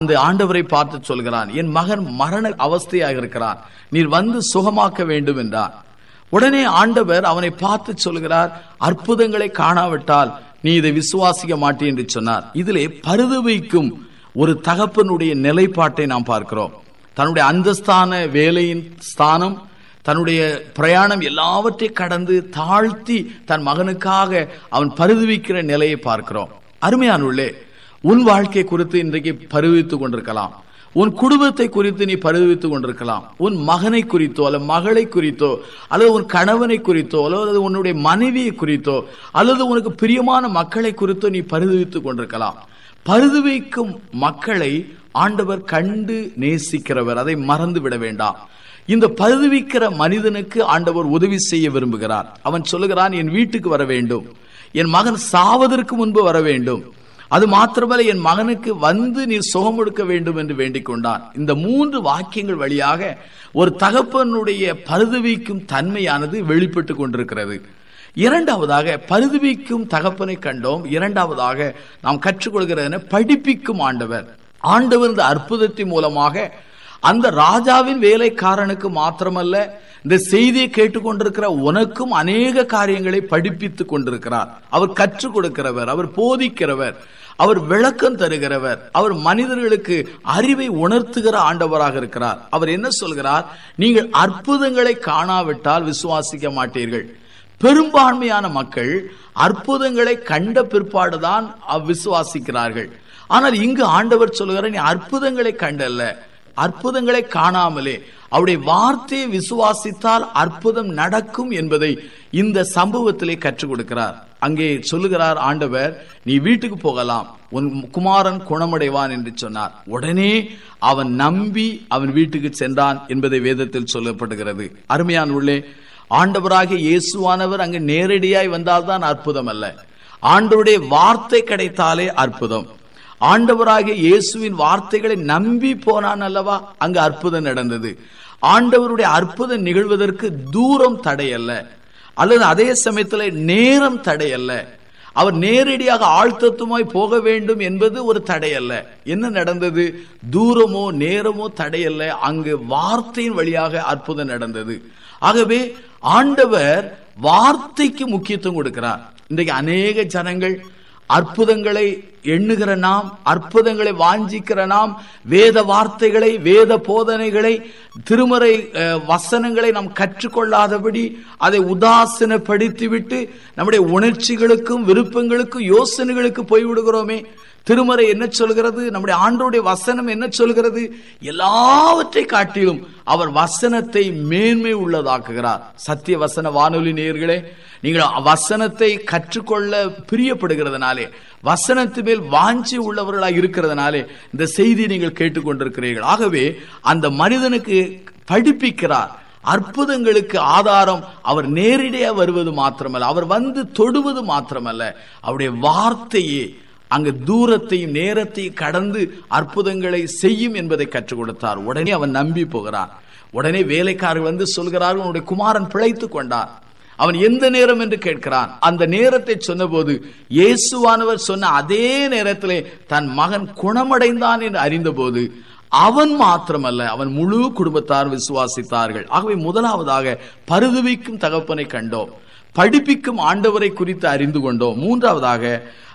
அந்த ஆண்டவரை பார்த்து சொல்கிறான் என் மகன் மரண அவஸ்தையாக இருக்கிறான் நீர் வந்து சுகமாக்க வேண்டும் என்றார் உடனே ஆண்டவர் அவனை பார்த்து சொல்கிறார் அற்புதங்களை காணாவிட்டால் நீ இதை விசுவாசிக்க மாட்டே என்று சொன்னார் இதிலே பருதுவைக்கும் ஒரு தகப்பனுடைய நிலைப்பாட்டை நாம் பார்க்கிறோம் தன்னுடைய அந்தஸ்தான வேலையின் ஸ்தானம் தன்னுடைய பிரயாணம் எல்லாவற்றையும் கடந்து தாழ்த்தி தன் மகனுக்காக அவன் பருதுவிக்கிற நிலையை பார்க்கிறோம் அருமையானுள்ளே உன் வாழ்க்கை குறித்து இன்றைக்கு பருவித்துக் கொண்டிருக்கலாம் உன் குடும்பத்தை குறித்து நீ பருவித்துக் கொண்டிருக்கலாம் உன் மகனை குறித்தோ அல்லது மகளை குறித்தோ அல்லது உன் கணவனை குறித்தோ அல்லது உன்னுடைய மனைவியை குறித்தோ அல்லது உனக்கு பிரியமான மக்களை குறித்தோ நீ பருவித்துக் கொண்டிருக்கலாம் பருதுவைக்கும் மக்களை ஆண்டவர் கண்டு நேசிக்கிறவர் அதை மறந்து விட வேண்டாம் இந்த பருதுவிக்கிற மனிதனுக்கு ஆண்டவர் உதவி செய்ய விரும்புகிறார் அவன் சொல்லுகிறான் என் வீட்டுக்கு வர வேண்டும் என் மகன் சாவதற்கு முன்பு வர வேண்டும் அது மாத்திரமல்ல என் மகனுக்கு வந்து நீர் சுகம் கொடுக்க வேண்டும் என்று வேண்டிக் கொண்டான் இந்த மூன்று வாக்கியங்கள் வழியாக ஒரு தகப்பனுடைய பருதுவிக்கும் தன்மையானது வெளிப்பட்டு கொண்டிருக்கிறது இரண்டாவதாக பருதுவிக்கும் தகப்பனை கண்டோம் இரண்டாவதாக நாம் கற்றுக்கொள்கிறது படிப்பிக்கும் ஆண்டவர் ஆண்டவர் இந்த அற்புதத்தின் மூலமாக அந்த ராஜாவின் வேலைக்காரனுக்கு மாத்திரமல்ல இந்த செய்தியை கேட்டுக்கொண்டிருக்கிற உனக்கும் அநேக காரியங்களை படிப்பித்துக் கொண்டிருக்கிறார் அவர் கற்றுக் கொடுக்கிறவர் அவர் போதிக்கிறவர் அவர் விளக்கம் தருகிறவர் அவர் மனிதர்களுக்கு அறிவை உணர்த்துகிற ஆண்டவராக இருக்கிறார் அவர் என்ன சொல்கிறார் நீங்கள் அற்புதங்களை காணாவிட்டால் விசுவாசிக்க மாட்டீர்கள் பெரும்பான்மையான மக்கள் அற்புதங்களை கண்ட பிற்பாடுதான் விசுவாசிக்கிறார்கள் ஆனால் இங்கு ஆண்டவர் சொல்லுகிற நீ அற்புதங்களை கண்டல்ல அற்புதங்களை காணாமலே அவருடைய வார்த்தையை விசுவாசித்தால் அற்புதம் நடக்கும் என்பதை இந்த சம்பவத்திலே கற்றுக் கொடுக்கிறார் அங்கே சொல்லுகிறார் ஆண்டவர் நீ வீட்டுக்கு போகலாம் உன் குமாரன் குணமடைவான் என்று சொன்னார் உடனே அவன் நம்பி அவன் வீட்டுக்கு சென்றான் என்பதை வேதத்தில் சொல்லப்படுகிறது அருமையான உள்ளே ஆண்டவராகிய இயேசுவானவர் அங்கு நேரடியாய் வந்தால்தான் அற்புதம் அல்ல ஆண்டவருடைய வார்த்தை கிடைத்தாலே அற்புதம் ஆண்டவராகிய இயேசுவின் வார்த்தைகளை நம்பி போனான் அல்லவா அங்கு அற்புதம் நடந்தது ஆண்டவருடைய அற்புதம் நிகழ்வதற்கு தூரம் தடையல்ல அல்லது அதே சமயத்தில் நேரம் தடையல்ல அவர் நேரடியாக ஆழ்த்தத்துமாய் போக வேண்டும் என்பது ஒரு தடையல்ல என்ன நடந்தது தூரமோ நேரமோ தடையல்ல அங்கு வார்த்தையின் வழியாக அற்புதம் நடந்தது ஆகவே ஆண்டவர் வார்த்தைக்கு முக்கியத்துவம் கொடுக்கிறார் இன்றைக்கு அநேக ஜனங்கள் அற்புதங்களை எண்ணுகிற நாம் அற்புதங்களை வாஞ்சிக்கிற நாம் வேத வார்த்தைகளை வேத போதனைகளை திருமறை வசனங்களை நாம் கற்றுக்கொள்ளாதபடி அதை உதாசனப்படுத்திவிட்டு நம்முடைய உணர்ச்சிகளுக்கும் விருப்பங்களுக்கும் யோசனைகளுக்கு போய்விடுகிறோமே திருமறை என்ன சொல்கிறது நம்முடைய ஆண்டோடைய வசனம் என்ன சொல்கிறது எல்லாவற்றை காட்டிலும் அவர் வசனத்தை மேன்மை உள்ளதாக்குகிறார் சத்திய வசன வானொலி நேயர்களே நீங்கள் வசனத்தை கற்றுக்கொள்ள பிரியப்படுகிறதுனாலே வசனத்து மேல் வாஞ்சி உள்ளவர்களாக இருக்கிறதுனாலே இந்த செய்தி நீங்கள் கேட்டுக்கொண்டிருக்கிறீர்கள் ஆகவே அந்த மனிதனுக்கு படிப்பிக்கிறார் அற்புதங்களுக்கு ஆதாரம் அவர் நேரடியாக வருவது மாத்திரமல்ல அவர் வந்து தொடுவது மாத்திரமல்ல அவருடைய வார்த்தையே அங்கு தூரத்தையும் நேரத்தையும் கடந்து அற்புதங்களை செய்யும் என்பதை கற்றுக் கொடுத்தார் உடனே அவன் நம்பி போகிறான் உடனே வேலைக்காரர் வந்து சொல்கிறார்கள் உன்னுடைய குமாரன் பிழைத்து கொண்டார் அவன் எந்த நேரம் என்று கேட்கிறான் அந்த நேரத்தை சொன்னபோது இயேசுவானவர் சொன்ன அதே நேரத்திலே தன் மகன் குணமடைந்தான் என்று அறிந்தபோது அவன் மாத்திரமல்ல அவன் முழு குடும்பத்தார் விசுவாசித்தார்கள் ஆகவே முதலாவதாக பருதுவிக்கும் தகப்பனை கண்டோம் படிப்பிக்கும் ஆண்டவரை குறித்து அறிந்து கொண்டோம் மூன்றாவதாக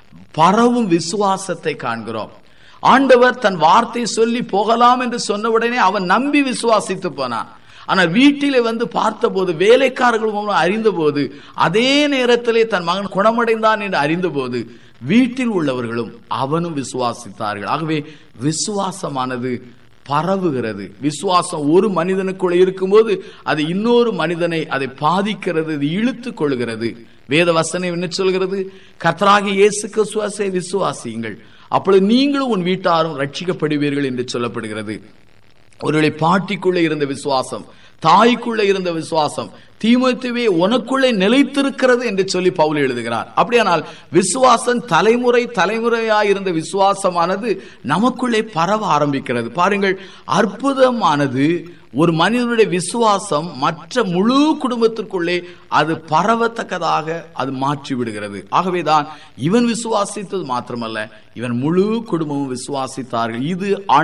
பரவும் விசுவாசத்தை காண்கிறோம் ஆண்டவர் தன் வார்த்தை சொல்லி போகலாம் என்று சொன்ன உடனே அவன் நம்பி விசுவாசித்து போனான் ஆனால் வீட்டிலே வந்து பார்த்தபோது வேலைக்காரர்கள் அறிந்தபோது அதே நேரத்திலே தன் மகன் குணமடைந்தான் என்று அறிந்தபோது வீட்டில் உள்ளவர்களும் அவனும் விசுவாசித்தார்கள் ஆகவே விசுவாசமானது பரவுகிறது விசுவாசம் ஒரு மனிதனுக்குள்ள இருக்கும்போது அது இன்னொரு மனிதனை அதை பாதிக்கிறது இது இழுத்து கொள்கிறது வேத வசனம் என்ன சொல்கிறது கர்த்தராக இயேசு கிறிஸ்துவாசை விசுவாசியுங்கள் அப்பொழுது நீங்களும் உன் வீட்டாரும் ரட்சிக்கப்படுவீர்கள் என்று சொல்லப்படுகிறது ஒருவேளை பாட்டிக்குள்ளே இருந்த விசுவாசம் தாய்க்குள்ள இருந்த விசுவாசம் தீமோத்தேயுவே உனக்குள்ளே நிலைத்திருக்கிறது என்று சொல்லி பவுல் எழுதுகிறார் அப்படியானால் விசுவாசம் தலைமுறை தலைமுறையாய் இருந்த விசுவாசமானது நமக்குள்ளே பரவ ஆரம்பிக்கிறது பாருங்கள் அற்புதமானது ஒரு மனிதனுடைய விசுவாசம் மற்ற முழு குடும்பத்திற்குள்ளே அது பரவத்தக்கதாக அது மாற்றி விடுகிறது ஆகவேதான் இவன் விசுவாசித்தது மாத்திரமல்ல இவன் முழு குடும்பமும் விசுவாசித்தார்கள் இது